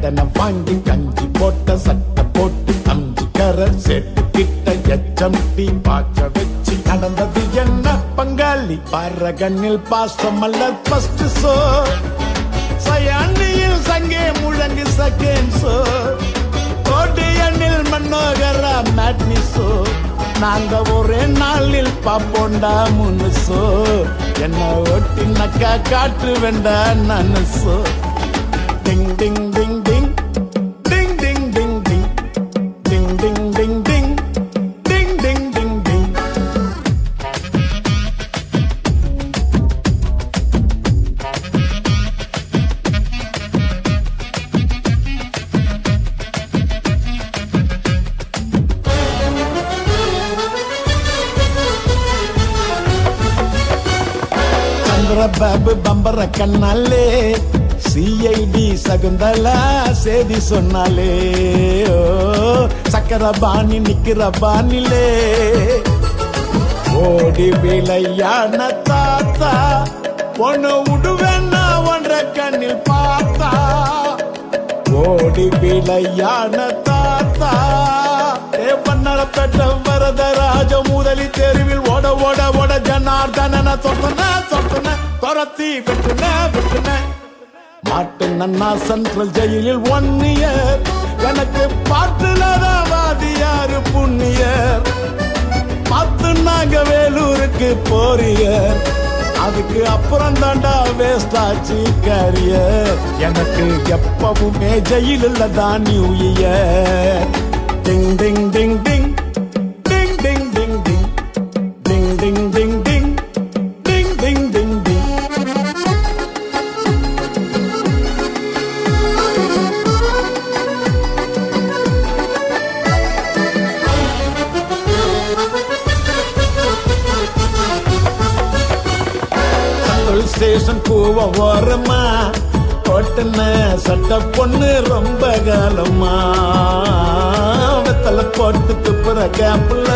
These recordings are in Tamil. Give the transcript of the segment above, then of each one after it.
கடனை வாங்கி கஞ்சி போட்ட சட்டை போட்டு அஞ்சு கரை செட்டு கிட்ட எச்சம் டீ பாய்ச்ச வச்சு நடந்தது என்ன பங்காளி பாரு கண்ணில் பாசம் அல்ல ஃபர்ஸ்ட் சோ சயாண்டியில் சங்கே முழங்கு செகண்ட் சோ கோட்டையனில் மன்னோகர மேட்னி சோ நாங்க ஒரே நாளில் பாப்போண்டா முனுசோ என்ன ஒட்டினக்கா காட்டு வேண்டா நனசோ டிங் ding ding ding ding ding ding ding ding ding ding ding ding ding ding டிங் சந்திரபாபு பம்பர கண்ணாலே சிஐடி சகுந்தலா சேதி சொன்னாலே ஓ சக்கர பாணி நிக்கிற பாணிலே ஓடி விளையான தாத்தா ஒன்னு விடுவேன்னா ஒன்ற கண்ணில் பார்த்தா ஓடி விளையான தாத்தா ஏ பன்னர பெற்ற வரதராஜ முதலி தெருவில் ஓட ஓட ஓட ஜனார்தனன தொட்டன தொட்டன துரத்தி விட்டுன விட்டுன மாட்டு நன்னா சென்ட்ரல் ஜெயிலில் ஒன் இயர் எனக்கு பாட்டுலதான் வாதியாரு புண்ணியர் பத்து நாங்க வேலூருக்கு போறியர் அதுக்கு அப்புறம் தாண்டா வேஸ்ட் ஆச்சு கரியர் எனக்கு எப்பவுமே ஜெயிலில் தான் new year ding ding ding ding ding ding ding ding ding ding ding ding ding ding ding ding central station கூவ ஓரமா ஓட்டுன சட்ட பொண்ணு ரொம்ப காலமா வெத்தல போட்டு துப்புற கேப்ல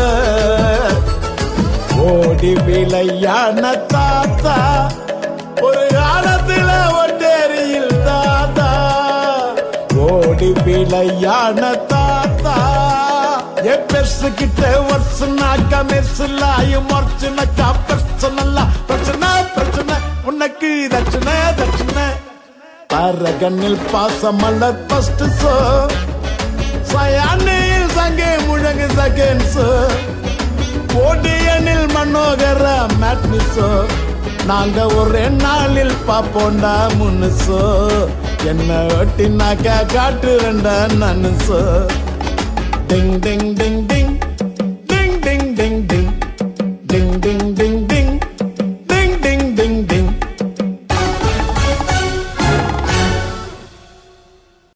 ஓடி விளையான தாத்தா ஒரு காலத்துல ஒட்டேரியில் தாத்தா ஓடி விளையான தாத்தா ஏ பெருசு கிட்ட வருஷனாக்கா மெர்சுலாயும் மொர்ச்சுனக்கா பர்சனல்லா பிரச்சனை பிரச்சனை உனக்கு தட்சணை தட்சணை பரகண்ணில் பாசமல்ல ஃபர்ஸ்ட் சோ சயானியில் சங்கே முழங்கு செகண்ட்ஸ் ஓடியனில் மனோகர மேட்னிஸோ நாங்க ஒரே நாளில் பாப்போண்டா முன்னுசோ என்ன ஒட்டினாக்கா காட்டு வேண்டா நன்னுசோ டிங் டிங் டிங்